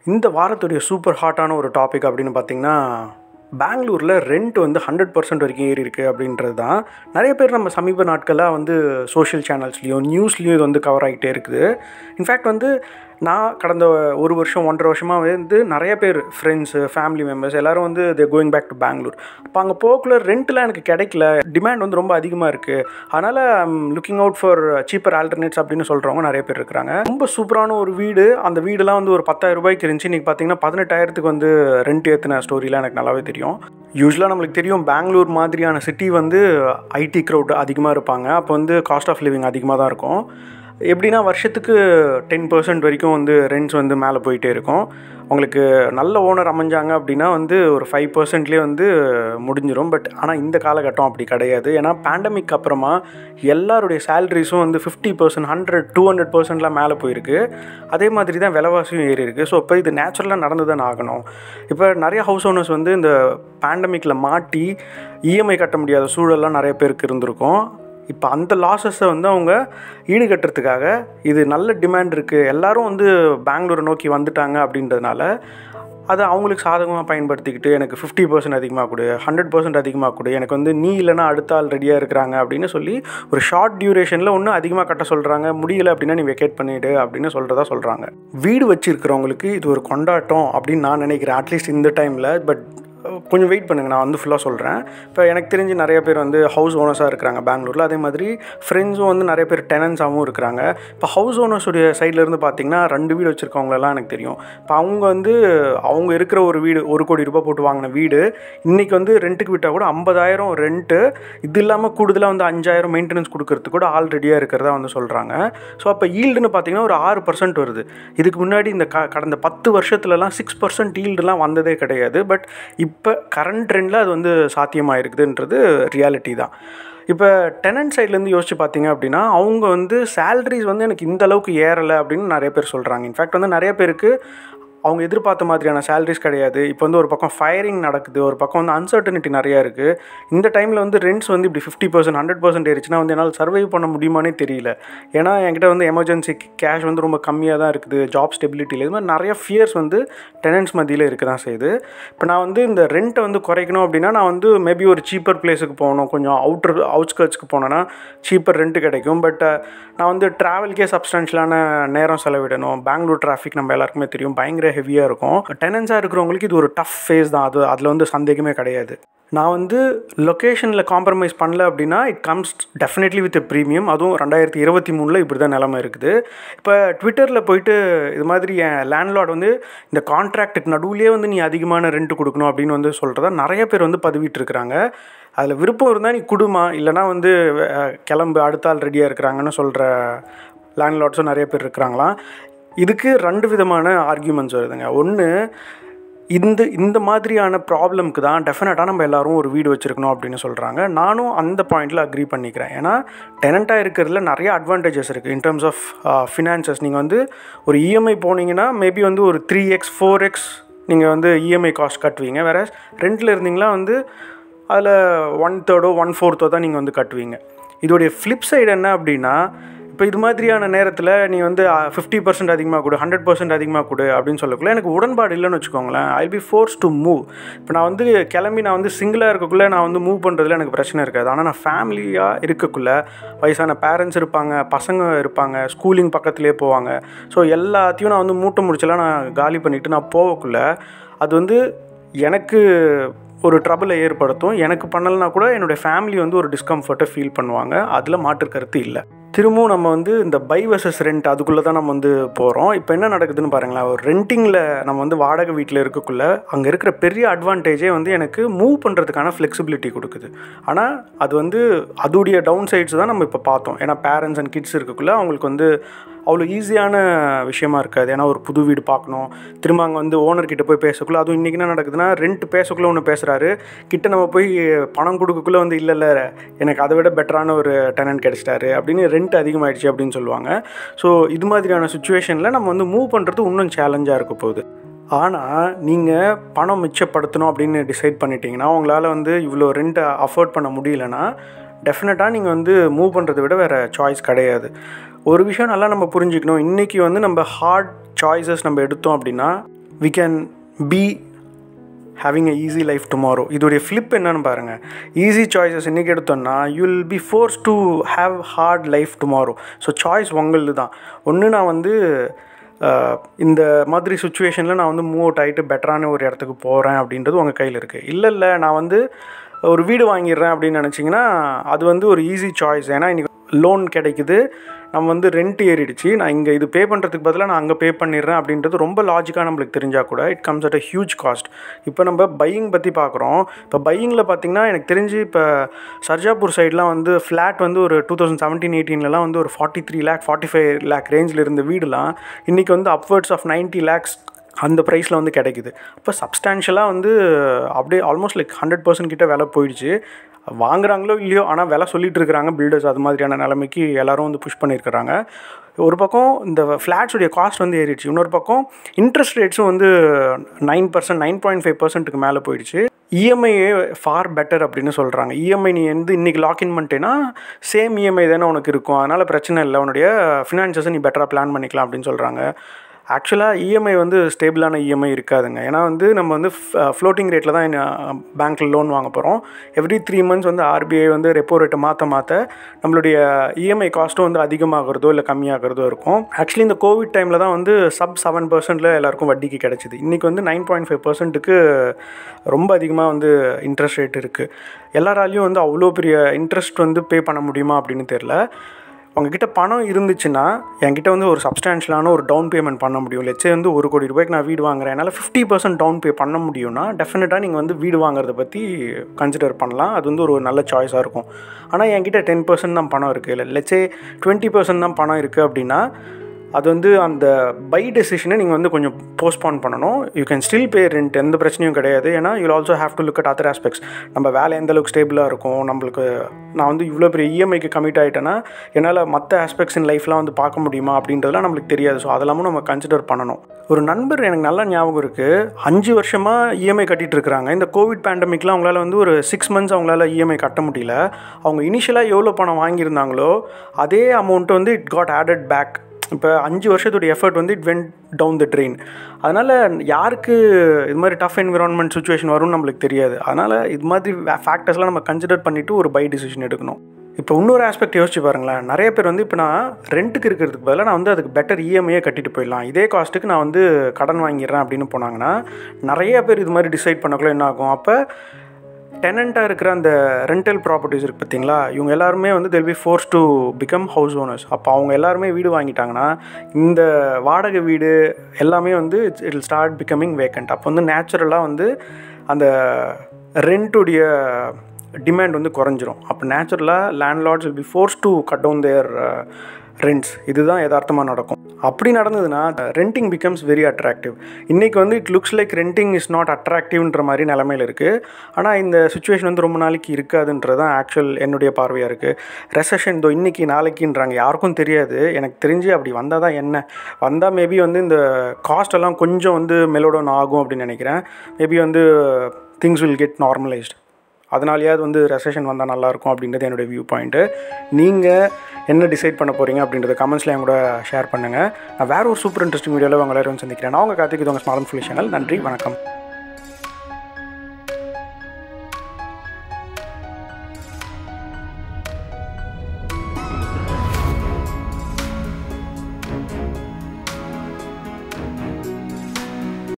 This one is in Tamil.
இந்த வாரத்துடைய சூப்பர் ஹாட்டான ஒரு டாபிக் அப்படின்னு பார்த்தீங்கன்னா பெங்களூரில் ரெண்ட் வந்து ஹண்ட்ரட் பர்சன்ட் வரைக்கும் ஏறி இருக்குது அப்படின்றது தான் நிறைய பேர் நம்ம சமீப நாட்களாக வந்து சோஷியல் சேனல்ஸ்லேயும் நியூஸ்லேயும் இது வந்து கவர் ஆகிட்டே இருக்குது இன்ஃபேக்ட் வந்து நான் கடந்த ஒரு வருஷம் ஒன்றரை வருஷமாக வந்து நிறைய பேர் ஃப்ரெண்ட்ஸு ஃபேமிலி மெம்பர்ஸ் எல்லோரும் வந்து they going back to Bangalore அப்போ அங்கே போக்குள்ள ரெண்ட்லாம் எனக்கு கிடைக்கல டிமாண்ட் வந்து ரொம்ப அதிகமாக இருக்குது அதனால் I'm looking out for cheaper alternates அப்படின்னு சொல்கிறவங்க நிறைய பேர் இருக்கிறாங்க ரொம்ப சூப்பரான ஒரு வீடு அந்த வீடுலாம் வந்து ஒரு பத்தாயிரம் ரூபாய்க்கு இருந்துச்சு இன்றைக்கி பார்த்தீங்கன்னா பதினெட்டாயிரத்துக்கு வந்து ரெண்ட் ஏற்றின ஸ்டோரிலாம் எனக்கு நல்லாவே தெரியும் யூஸ்வலாக நம்மளுக்கு தெரியும் பெங்களூர் மாதிரியான சிட்டி வந்து ஐடி க்ரௌட் அதிகமாக இருப்பாங்க அப்போ வந்து காஸ்ட் ஆஃப் லிவிங் அதிகமாக தான் இருக்கும் எப்படின்னா வருஷத்துக்கு டென் பர்சன்ட் வரைக்கும் வந்து ரெண்ட்ஸ் வந்து மேலே போயிட்டே இருக்கும் உங்களுக்கு நல்ல ஓனர் அமைஞ்சாங்க அப்படின்னா வந்து ஒரு ஃபைவ் பர்சன்ட்லேயே வந்து முடிஞ்சிடும் பட் ஆனால் இந்த காலகட்டம் அப்படி கிடையாது ஏன்னா பேண்டமிக் அப்புறமா எல்லாருடைய சேலரிஸும் வந்து fifty percent hundred two hundred பர்சன்ட்லாம் மேலே போயிருக்கு அதே மாதிரி தான் விலைவாசியும் ஏறி இருக்குது ஸோ இப்போ இது நேச்சுரலாக நடந்து தான் ஆகணும் இப்போ நிறைய ஹவுஸ் ஓனர்ஸ் வந்து இந்த பேண்டமிக்கில் மாட்டி இஎம்ஐ கட்ட முடியாத சூழல்லாம் நிறைய பேருக்கு இருந்திருக்கும் இப்போ அந்த லாஸஸை வந்து அவங்க ஈடுகட்டுறதுக்காக இது நல்ல டிமாண்ட் இருக்குது எல்லோரும் வந்து பெங்களூரை நோக்கி வந்துட்டாங்க அப்படின்றதுனால அதை அவங்களுக்கு சாதகமாக பயன்படுத்திக்கிட்டு எனக்கு ஃபிஃப்டி பர்சன்ட் அதிகமாக கொடு ஹண்ட்ரட் பர்சன்ட் அதிகமாக கொடு எனக்கு வந்து நீ இல்லைனா அடுத்த ஆள் ரெடியாக இருக்கிறாங்க அப்படின்னு சொல்லி ஒரு ஷார்ட் டியூரேஷனில் ஒன்றும் அதிகமாக கட்ட சொல்கிறாங்க முடியலை அப்படின்னா நீ வெக்கேட் பண்ணிவிடு அப்படின்னு சொல்கிறதா சொல்கிறாங்க வீடு வச்சுருக்கிறவங்களுக்கு இது ஒரு கொண்டாட்டம் அப்படின்னு நான் நினைக்கிறேன் அட்லீஸ்ட் இந்த டைமில் பட் கொஞ்சம் வெயிட் பண்ணுங்கள் நான் வந்து ஃபுல்லாக சொல்கிறேன் இப்போ எனக்கு தெரிஞ்சு நிறைய பேர் வந்து ஹவுஸ் ஓனர்ஸாக இருக்கிறாங்க பெங்களூரில் அதே மாதிரி ஃப்ரெண்ட்ஸும் வந்து நிறைய பேர் டெனன்ஸாகவும் இருக்கிறாங்க இப்போ ஹவுஸ் ஓனர்ஸுடைய சைட்லேருந்து பார்த்தீங்கன்னா ரெண்டு வீடு வச்சுருக்கவங்களெல்லாம் எனக்கு தெரியும் இப்போ அவங்க வந்து அவங்க இருக்கிற ஒரு வீடு ஒரு கோடி ரூபாய் போட்டு வாங்கின வீடு இன்றைக்கி வந்து ரெண்ட்டுக்கு விட்டால் கூட ஐம்பதாயிரம் ரெண்ட்டு இது இல்லாமல் கூடுதலாக வந்து அஞ்சாயிரம் மெயின்டெனன்ஸ் கொடுக்கறதுக்கு கூட ஆல் ரெடியாக இருக்கிறதா வந்து சொல்கிறாங்க ஸோ அப்போ ஈல்டுன்னு பார்த்தீங்கன்னா ஒரு ஆறு பர்சன்ட் வருது இதுக்கு முன்னாடி இந்த க கடந்த பத்து வருஷத்துலலாம் சிக்ஸ் பர்சன்ட் ஈல்டுலாம் வந்ததே கிடையாது பட் இப்போ கரண்ட் ட்ரெண்டில் அது வந்து சாத்தியமாக இருக்குதுன்றது ரியாலிட்டி தான் இப்போ டெனன்ட் சைட்லேருந்து யோசிச்சு பார்த்தீங்க அப்படின்னா அவங்க வந்து சேலரிஸ் வந்து எனக்கு இந்த அளவுக்கு ஏறலை அப்படின்னு நிறைய பேர் சொல்கிறாங்க இன்ஃபேக்ட் வந்து நிறைய பேருக்கு அவங்க எதிர்பார்த்த மாதிரியான சேலரிஸ் கிடையாது இப்போ வந்து ஒரு பக்கம் ஃபயரிங் நடக்குது ஒரு பக்கம் வந்து அன்சர்டனிட்டி நிறையா இருக்குது இந்த டைமில் வந்து ரெண்ட்ஸ் வந்து இப்படி ஃபிஃப்டி பர்சன்ட் ஹண்ட்ரட் பர்சன்ட் ஏறிச்சுன்னா வந்து என்னால் சர்வைவ் பண்ண முடியுமானே தெரியல ஏன்னா என்கிட்ட வந்து எமர்ஜென்சி கேஷ் வந்து ரொம்ப கம்மியாக தான் இருக்குது ஜாப் ஸ்டெபிலிட்டியில் இது மாதிரி நிறைய ஃபியர்ஸ் வந்து டெனன்ட்ஸ் மத்தியில் இருக்க தான் செய்யுது இப்போ நான் வந்து இந்த ரெண்ட்டை வந்து குறைக்கணும் அப்படின்னா நான் வந்து மேபி ஒரு சீப்பர் பிளேஸுக்கு போகணும் கொஞ்சம் அவுட்ரு அவுட்ஸ்கர்ட்ஸ்க்கு போனேன்னா சீப்பர் ரெண்ட்டு கிடைக்கும் பட் நான் வந்து ட்ராவல்கே சப்ஸ்டான்ஷியலான நேரம் செலவிடணும் பெங்களூர் டிராஃபிக் நம்ம எல்லாருக்குமே தெரியும் பயங்கர ஹெவியாக இருக்கும் டெனன்ஸாக இருக்கிறவங்களுக்கு இது ஒரு டஃப் ஃபேஸ் தான் அது அதில் வந்து சந்தேகமே கிடையாது நான் வந்து லொக்கேஷனில் காம்ப்ரமைஸ் பண்ணல அப்படின்னா it comes definitely with premium அதுவும் ரெண்டாயிரத்தி இருபத்தி மூணில் இப்படி தான் நிலமை இருக்குது இப்போ ட்விட்டரில் போயிட்டு இது மாதிரி என் லேண்ட்லார்ட் வந்து இந்த கான்ட்ராக்டுக்கு நடுவுலேயே வந்து நீ அதிகமான ரெண்ட் கொடுக்கணும் அப்படின்னு வந்து சொல்கிறதா நிறைய பேர் வந்து பதிவிட்டுருக்குறாங்க அதில் விருப்பம் இருந்தால் நீ குடுமா இல்லைனா வந்து கிளம்பு அடுத்த ஆள் ரெடியாக இருக்கிறாங்கன்னு சொல்கிற லேண்ட்லார்ட்ஸும் நிறைய பேர் இருக்கிறாங்களாம் இதுக்கு ரெண்டு விதமான ஆர்கியூமெண்ட்ஸ் வருதுங்க ஒன்று இந்த இந்த மாதிரியான ப்ராப்ளம்க்கு தான் டெஃபினட்டாக நம்ம எல்லோரும் ஒரு வீடு வச்சுருக்கணும் அப்படின்னு சொல்கிறாங்க நானும் அந்த பாயிண்டில் அக்ரி பண்ணிக்கிறேன் ஏன்னா டெனண்ட்டாக இருக்கிறதுல நிறைய அட்வான்டேஜஸ் இருக்குது இன் டர்ம்ஸ் ஆஃப் ஃபினான்சஸ் நீங்கள் வந்து ஒரு இஎம்ஐ போனீங்கன்னா மேபி வந்து ஒரு த்ரீ எக்ஸ் ஃபோர் எக்ஸ் நீங்கள் வந்து இஎம்ஐ காஸ்ட் கட்டுவீங்க வேறு ரெண்டில் இருந்தீங்களா வந்து அதில் ஒன் தேர்டோ ஒன் ஃபோர்த்தோ தான் நீங்கள் வந்து கட்டுவீங்க இதோடைய ஃப்ளிப் சைடு என்ன அப்படின்னா இப்போ இது மாதிரியான நேரத்தில் நீ வந்து ஃபிஃப்டி பர்சன்ட் அதிகமாக கொடு ஹண்ட்ரட் பர்சன்ட் அதிகமாக கொடு அப்படின்னு சொல்லக்குள்ள எனக்கு உடன்பாடு இல்லைன்னு வச்சுக்கோங்களேன் I be forced to move இப்போ நான் வந்து கிளம்பி நான் வந்து சிங்கிளாக இருக்கக்குள்ளே நான் வந்து மூவ் பண்ணுறதுல எனக்கு பிரச்சனை இருக்காது ஆனால் நான் ஃபேமிலியாக இருக்கக்குள்ளே வயசான பேரண்ட்ஸ் இருப்பாங்க பசங்க இருப்பாங்க ஸ்கூலிங் பக்கத்துலேயே போவாங்க ஸோ எல்லாத்தையும் நான் வந்து மூட்டை முடிச்செல்லாம் நான் காலி பண்ணிவிட்டு நான் போகக்குள்ள அது வந்து எனக்கு ஒரு ட்ரபிளை ஏற்படுத்தும் எனக்கு பண்ணலைனா கூட என்னுடைய ஃபேமிலி வந்து ஒரு டிஸ்கம்ஃபர்ட்டை ஃபீல் பண்ணுவாங்க அதில் மாற்று கருத்து இல்லை திரும்பவும் நம்ம வந்து இந்த பை வர்சஸ் ரெண்ட் அதுக்குள்ளே தான் நம்ம வந்து போகிறோம் இப்போ என்ன நடக்குதுன்னு பாருங்களேன் ஒரு ரெண்டிங்கில் நம்ம வந்து வாடகை வீட்டில் இருக்கக்குள்ள அங்கே இருக்கிற பெரிய அட்வான்டேஜே வந்து எனக்கு மூவ் பண்ணுறதுக்கான ஃப்ளெக்சிபிலிட்டி கொடுக்குது ஆனால் அது வந்து அதோடைய டவுன் சைட்ஸ் தான் நம்ம இப்போ பார்த்தோம் ஏன்னா பேரண்ட்ஸ் அண்ட் கிட்ஸ் இருக்கக்குள்ள அவங்களுக்கு வந்து அவ்வளோ ஈஸியான விஷயமா இருக்காது ஏன்னா ஒரு புது வீடு பார்க்கணும் திரும்ப அங்கே வந்து ஓனர்கிட்ட போய் பேசக்குள்ள அதுவும் இன்றைக்கி என்ன நடக்குதுன்னா ரெண்ட் பேசக்குள்ளே ஒன்று பேசுகிறாரு கிட்ட நம்ம போய் பணம் கொடுக்கக்குள்ளே வந்து இல்லை இல்லை எனக்கு அதை விட பெட்டரான ஒரு டெனன்ட் கிடச்சிட்டாரு அப்படின்னு ரெண்ட் அதிகமாகிடுச்சு அப்படின்னு சொல்லுவாங்க ஸோ இது மாதிரியான சுச்சுவேஷனில் நம்ம வந்து மூவ் பண்ணுறது இன்னும் சேலஞ்சாக இருக்க போகுது ஆனால் நீங்கள் பணம் மிச்சப்படுத்தணும் அப்படின்னு டிசைட் பண்ணிட்டீங்கன்னா உங்களால் வந்து இவ்வளோ ரெண்ட்டை அஃபோர்ட் பண்ண முடியலன்னா டெஃபினட்டாக நீங்கள் வந்து மூவ் பண்ணுறதை விட வேறு சாய்ஸ் கிடையாது ஒரு விஷயம் நல்லா நம்ம புரிஞ்சுக்கணும் இன்றைக்கி வந்து நம்ம ஹார்ட் சாய்ஸஸ் நம்ம எடுத்தோம் அப்படின்னா we can be having a easy life tomorrow இதோடைய ஃப்ளிப் என்னன்னு பாருங்கள் ஈஸி சாய்ஸஸ் இன்றைக்கி எடுத்தோன்னா you will be forced to have hard life tomorrow so choice உங்களது தான் ஒன்று நான் வந்து அஹ், இந்த மாதிரி சுச்சுவேஷனில் நான் வந்து மூவ் அவுட் ஆகிட்டு பெட்டரான ஒரு இடத்துக்கு போகிறேன் அப்படின்றது உங்கள் கையில் இருக்குது இல்லை இல்லை நான் வந்து ஒரு வீடு வாங்கிடுறேன் அப்படின்னு நினச்சிங்கன்னா அது வந்து ஒரு ஈஸி சாய்ஸ் ஏன்னா இன்றைக்கி லோன் கிடைக்குது நம்ம வந்து ரெண்ட் ஏறிடுச்சு நான் இங்கே இது பே பண்ணுறதுக்கு பதிலாக நான் அங்கே பே பண்ணிடுறேன் அப்படின்றது ரொம்ப லாஜிக்காக நம்மளுக்கு தெரிஞ்சால் கூட it comes at a huge cost இப்போ நம்ம பையிங் பற்றி பார்க்குறோம் இப்போ பையிங்கில் பார்த்தீங்கன்னா எனக்கு தெரிஞ்சு இப்போ சர்ஜாப்பூர் சைட்லாம் வந்து ஃப்ளாட் வந்து ஒரு டூ தௌசண்ட் செவன்டீன் எயிட்டீன்லலாம் வந்து ஒரு forty three lakh forty five lakh ரேஞ்சில் இருந்த வீடுலாம் இன்றைக்கி வந்து அப்வர்ட்ஸ் ஆஃப் 90 லேக்ஸ் அந்த ப்ரைஸில் வந்து கிடைக்குது அப்போ சப்ஸ்டான்ஷியலாக வந்து அப்படியே ஆல்மோஸ்ட் லைக் ஹண்ட்ரட் பர்சன்ட் கிட்ட விலை போயிடுச்சு வாங்குறாங்களோ இல்லையோ ஆனால் விலை சொல்லிட்டு இருக்கிறாங்க பில்டர்ஸ் அது மாதிரியான நிலைமைக்கு எல்லாரும் வந்து புஷ் பண்ணியிருக்கிறாங்க ஒரு பக்கம் இந்த ஃப்ளாட்ஸுடைய காஸ்ட் வந்து ஏறிடுச்சு இன்னொரு பக்கம் இன்ட்ரெஸ்ட் ரேட்ஸும் வந்து nine percent nine point five பர்சன்ட்டுக்கு மேலே போயிடுச்சு இஎம்ஐயே ஃபார் பெட்டர் அப்படின்னு சொல்கிறாங்க இஎம்ஐ நீ வந்து இன்றைக்கி லாக்இன் பண்ணிட்டேன்னா சேம் இஎம்ஐ தானே உனக்கு இருக்கும் அதனால் பிரச்சனை இல்லை உன்னுடைய ஃபினான்சஸை நீ பெட்டராக பிளான் பண்ணிக்கலாம் அப்படின்னு சொல்கிறாங்க ஆக்சுவலாக இஎம்ஐ வந்து ஸ்டேபிளான இஎம்ஐ இருக்காதுங்க ஏன்னா வந்து நம்ம வந்து ஃப்ளோட்டிங் ரேட்டில் தான் பேங்க்கில் லோன் வாங்க போகிறோம் எவ்ரி த்ரீ மந்த்ஸ் வந்து ஆர்பிஐ வந்து ரெப்போ ரேட்டை மாற்ற மாற்ற நம்மளுடைய இஎம்ஐ காஸ்ட்டும் வந்து அதிகமாகிறதோ இல்லை கம்மியாகிறதோ இருக்கும் ஆக்சுவலி இந்த கோவிட் டைமில் தான் வந்து சப் செவன் பர்சன்ட்டில் எல்லாருக்கும் வட்டிக்கு கிடச்சிது இன்றைக்கி வந்து நைன் பாயிண்ட் ஃபைவ் பர்சன்ட்டுக்கு ரொம்ப அதிகமாக வந்து இன்ட்ரெஸ்ட் ரேட் இருக்குது எல்லாராலையும் வந்து அவ்வளோ பெரிய இன்ட்ரெஸ்ட் வந்து பே பண்ண முடியுமா அப்படின்னு தெரில உங்ககிட்ட பணம் இருந்துச்சுன்னா என்கிட்ட வந்து ஒரு சப்ஸ்டான்ஷியலான ஒரு டவுன் பேமெண்ட் பண்ண முடியும் லெச்சே வந்து ஒரு கோடி ரூபாய்க்கு நான் வீடு வாங்குறேன் என்னால் ஃபிஃப்டி பர்சன்ட் டவுன் பே பண்ண முடியும்னா டெஃபினட்டாக நீங்கள் வந்து வீடு வாங்குறத பற்றி கன்சிடர் பண்ணலாம் அது வந்து ஒரு நல்ல சாய்ஸாக இருக்கும் ஆனால் என்கிட்ட டென் பர்சன்ட் தான் பணம் இருக்குது இல்லை லெச்சே டுவெண்ட்டி பர்சன்ட் தான் பணம் இருக்குது அப்படின்னா அது வந்து அந்த பை டெசிஷனை நீங்கள் வந்து கொஞ்சம் போஸ்ட்பான் பண்ணணும் you can still pay rent எந்த பிரச்சனையும் கிடையாது ஏன்னா you also have to look at other aspects நம்ம வேலை எந்த அளவுக்கு ஸ்டேபிளாக இருக்கும் நம்மளுக்கு நான் வந்து இவ்வளோ பெரிய இஎம்ஐக்கு கமிட் ஆகிட்டேன்னா என்னால் மற்ற ஆஸ்பெக்ட்ஸ் இன் லைஃப்லாம் வந்து பார்க்க முடியுமா அப்படின்றதுலாம் நம்மளுக்கு தெரியாது ஸோ அதெல்லாமும் நம்ம கன்சிடர் பண்ணணும் ஒரு நண்பர் எனக்கு நல்லா ஞாபகம் இருக்குது அஞ்சு வருஷமாக இஎம்ஐ கட்டிட்டு இருக்கிறாங்க இந்த கோவிட் பேண்டமிக்லாம் அவங்களால வந்து ஒரு சிக்ஸ் மந்த்ஸ் அவங்களால இஎம்ஐ கட்ட முடியல அவங்க இனிஷியலாக எவ்வளோ பணம் வாங்கியிருந்தாங்களோ அதே அமௌண்ட்டு வந்து இட் காட் ஆடட் பேக் இப்போ அஞ்சு வருஷத்துடைய எஃபர்ட் வந்து it went down the drain அதனால் யாருக்கு இது மாதிரி டஃப் என்விரான்மெண்ட் சுச்சுவேஷன் வரும்னு நம்மளுக்கு தெரியாது அதனால் இது மாதிரி ஃபேக்டர்ஸ்லாம் நம்ம கன்சிடர் பண்ணிவிட்டு ஒரு பை டிசிஷன் எடுக்கணும் இப்போ இன்னொரு ஆஸ்பெக்ட் யோசிச்சு பாருங்களேன் நிறைய பேர் வந்து இப்போ நான் ரெண்ட்டுக்கு இருக்கிறதுக்கு பதிலாக நான் வந்து அதுக்கு பெட்டர் இஎம்ஐயே கட்டிட்டு போயிடலாம் இதே காஸ்ட்டுக்கு நான் வந்து கடன் வாங்கிடுறேன் அப்படின்னு போனாங்கன்னா நிறைய பேர் இது மாதிரி டிசைட் பண்ணக்குள்ள என்ன ஆகும் அப்போ டெனண்ட்டாக இருக்கிற அந்த ரெண்டல் ப்ராப்பர்ட்டிஸ் இருக்குது பார்த்தீங்களா இவங்க எல்லாருமே வந்து they'll be forced to become house owners அப்போ அவங்க எல்லாருமே வீடு வாங்கிட்டாங்கன்னா இந்த வாடகை வீடு எல்லாமே வந்து இட் ஸ்டார்ட் பிகமிங் வேக்கண்ட் அப்போ வந்து நேச்சுரலாக வந்து அந்த ரெண்ட்டுடைய டிமாண்ட் வந்து குறைஞ்சிரும் அப்போ நேச்சுரலாக landlords will be forced to cut down their rents இதுதான் யதார்த்தமாக நடக்கும் அப்படி நடந்ததுன்னா ரெண்டிங் பிகம்ஸ் வெரி அட்ராக்டிவ் இன்றைக்கி வந்து it looks like renting is not அட்ராக்டிவ்ன்ற மாதிரி நிலமையில் இருக்குது ஆனால் இந்த சுச்சுவேஷன் வந்து ரொம்ப நாளைக்கு இருக்காதுன்றது தான் ஆக்சுவல் என்னுடைய பார்வையாக இருக்குது ரெசஷன் இதோ இன்றைக்கி நாளைக்குன்றாங்க யாருக்கும் தெரியாது எனக்கு தெரிஞ்சு அப்படி வந்தால் தான் என்ன வந்தால் மேபி வந்து இந்த காஸ்ட் எல்லாம் கொஞ்சம் வந்து மெலோடோன் ஆகும் அப்படின்னு நினைக்கிறேன் மேபி வந்து திங்ஸ் வில் கெட் நார்மலைஸ்ட் அதனாலேயாவது வந்து ரெசஷன் வந்தால் நல்லாயிருக்கும் அப்படின்றது என்னுடைய வியூ பாயிண்ட்டு நீங்கள் என்ன டிசைட் பண்ண போகிறீங்க அப்படின்றத கமெண்ட்ஸில் என் கூட ஷேர் பண்ணுங்கள் நான் வேறு ஒரு சூப்பர் இன்ட்ரெஸ்டிங் வீடியோவில் உங்கள் எல்லாரும் சந்திக்கிறேன் நான் உங்கள் கார்த்திக் இது உங்கள் ஸ்மார்ட் ஃபுல் சேனல் நன்றி வணக்கம்